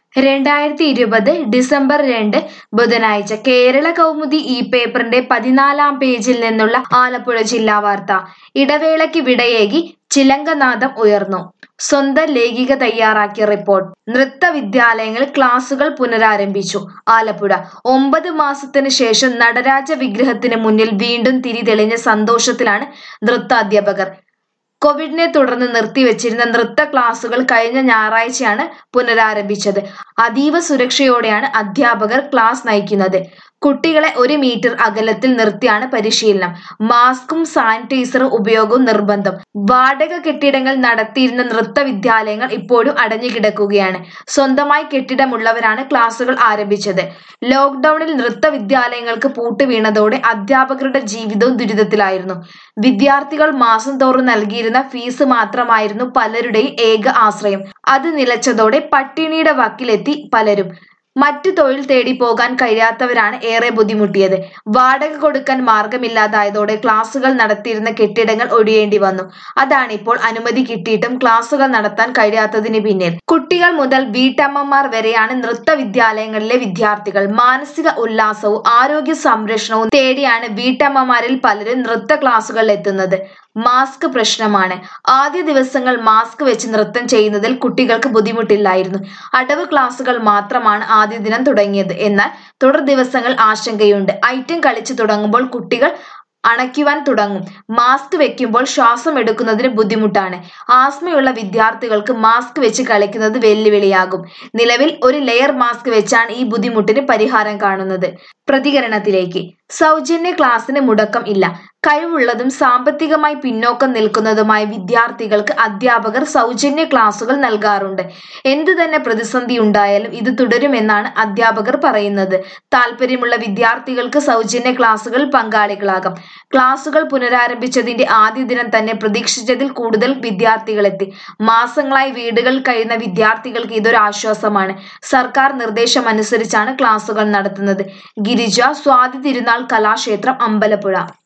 രണ്ടായിരത്തി ഇരുപത് ഡിസംബർ രണ്ട് ബുധനാഴ്ച കേരള കൗമുദി ഈ പേപ്പറിന്റെ പതിനാലാം പേജിൽ നിന്നുള്ള ആലപ്പുഴ ജില്ലാ വാർത്ത ഇടവേളയ്ക്ക് വിടയേകി ചിലങ്കനാദം ഉയർന്നു സ്വന്തം ലേഖിക തയ്യാറാക്കിയ റിപ്പോർട്ട് നൃത്ത വിദ്യാലയങ്ങൾ ക്ലാസുകൾ പുനരാരംഭിച്ചു ആലപ്പുഴ ഒമ്പത് മാസത്തിന് ശേഷം നടരാജ വിഗ്രഹത്തിന് മുന്നിൽ വീണ്ടും തിരി തെളിഞ്ഞ സന്തോഷത്തിലാണ് നൃത്താധ്യാപകർ കോവിഡിനെ തുടർന്ന് നിർത്തിവെച്ചിരുന്ന നൃത്ത ക്ലാസുകൾ കഴിഞ്ഞ ഞായറാഴ്ചയാണ് പുനരാരംഭിച്ചത് അതീവ സുരക്ഷയോടെയാണ് അധ്യാപകർ ക്ലാസ് നയിക്കുന്നത് കുട്ടികളെ ഒരു മീറ്റർ അകലത്തിൽ നിർത്തിയാണ് പരിശീലനം മാസ്കും സാനിറ്റൈസറും ഉപയോഗവും നിർബന്ധം വാടക കെട്ടിടങ്ങൾ നടത്തിയിരുന്ന നൃത്ത വിദ്യാലയങ്ങൾ ഇപ്പോഴും അടഞ്ഞുകിടക്കുകയാണ് സ്വന്തമായി കെട്ടിടമുള്ളവരാണ് ക്ലാസുകൾ ആരംഭിച്ചത് ലോക്ക്ഡൌണിൽ നൃത്ത വിദ്യാലയങ്ങൾക്ക് പൂട്ട് വീണതോടെ അധ്യാപകരുടെ ജീവിതവും ദുരിതത്തിലായിരുന്നു വിദ്യാർത്ഥികൾ മാസം തോറും നൽകിയിരുന്ന ഫീസ് മാത്രമായിരുന്നു പലരുടെയും ഏക ആശ്രയം അത് നിലച്ചതോടെ പട്ടിണിയുടെ വക്കിലെത്തി പലരും മറ്റു തൊഴിൽ തേടി പോകാൻ കഴിയാത്തവരാണ് ഏറെ ബുദ്ധിമുട്ടിയത് വാടക കൊടുക്കാൻ മാർഗമില്ലാതായതോടെ ക്ലാസുകൾ നടത്തിയിരുന്ന കെട്ടിടങ്ങൾ ഒഴിയേണ്ടി വന്നു അതാണ് ഇപ്പോൾ അനുമതി കിട്ടിയിട്ടും ക്ലാസുകൾ നടത്താൻ കഴിയാത്തതിന് പിന്നിൽ കുട്ടികൾ മുതൽ വീട്ടമ്മമാർ വരെയാണ് നൃത്ത വിദ്യാലയങ്ങളിലെ വിദ്യാർത്ഥികൾ മാനസിക ഉല്ലാസവും ആരോഗ്യ സംരക്ഷണവും തേടിയാണ് വീട്ടമ്മമാരിൽ പലരും നൃത്ത ക്ലാസുകളിൽ എത്തുന്നത് മാസ്ക് പ്രശ്നമാണ് ആദ്യ ദിവസങ്ങൾ മാസ്ക് വെച്ച് നൃത്തം ചെയ്യുന്നതിൽ കുട്ടികൾക്ക് ബുദ്ധിമുട്ടില്ലായിരുന്നു അടവ് ക്ലാസുകൾ മാത്രമാണ് ആദ്യ ദിനം തുടങ്ങിയത് എന്നാൽ തുടർ ദിവസങ്ങൾ ആശങ്കയുണ്ട് ഐറ്റം കളിച്ചു തുടങ്ങുമ്പോൾ കുട്ടികൾ അണയ്ക്കുവാൻ തുടങ്ങും മാസ്ക് വെക്കുമ്പോൾ ശ്വാസം എടുക്കുന്നതിന് ബുദ്ധിമുട്ടാണ് ആസ്മയുള്ള വിദ്യാർത്ഥികൾക്ക് മാസ്ക് വെച്ച് കളിക്കുന്നത് വെല്ലുവിളിയാകും നിലവിൽ ഒരു ലെയർ മാസ്ക് വെച്ചാണ് ഈ ബുദ്ധിമുട്ടിന് പരിഹാരം കാണുന്നത് പ്രതികരണത്തിലേക്ക് സൗജന്യ ക്ലാസ്സിന് മുടക്കം ഇല്ല കഴിവുള്ളതും സാമ്പത്തികമായി പിന്നോക്കം നിൽക്കുന്നതുമായ വിദ്യാർത്ഥികൾക്ക് അധ്യാപകർ സൗജന്യ ക്ലാസുകൾ നൽകാറുണ്ട് എന്തു തന്നെ പ്രതിസന്ധി ഉണ്ടായാലും ഇത് തുടരുമെന്നാണ് അധ്യാപകർ പറയുന്നത് താല്പര്യമുള്ള വിദ്യാർത്ഥികൾക്ക് സൗജന്യ ക്ലാസുകൾ പങ്കാളികളാകാം ക്ലാസുകൾ പുനരാരംഭിച്ചതിന്റെ ആദ്യ ദിനം തന്നെ പ്രതീക്ഷിച്ചതിൽ കൂടുതൽ വിദ്യാർത്ഥികളെത്തി മാസങ്ങളായി വീടുകളിൽ കഴിയുന്ന വിദ്യാർത്ഥികൾക്ക് ഇതൊരു ആശ്വാസമാണ് സർക്കാർ നിർദ്ദേശമനുസരിച്ചാണ് ക്ലാസുകൾ നടത്തുന്നത് ഗിരിജ സ്വാതി തിരുനാൾ കലാക്ഷേത്രം അമ്പലപ്പുഴ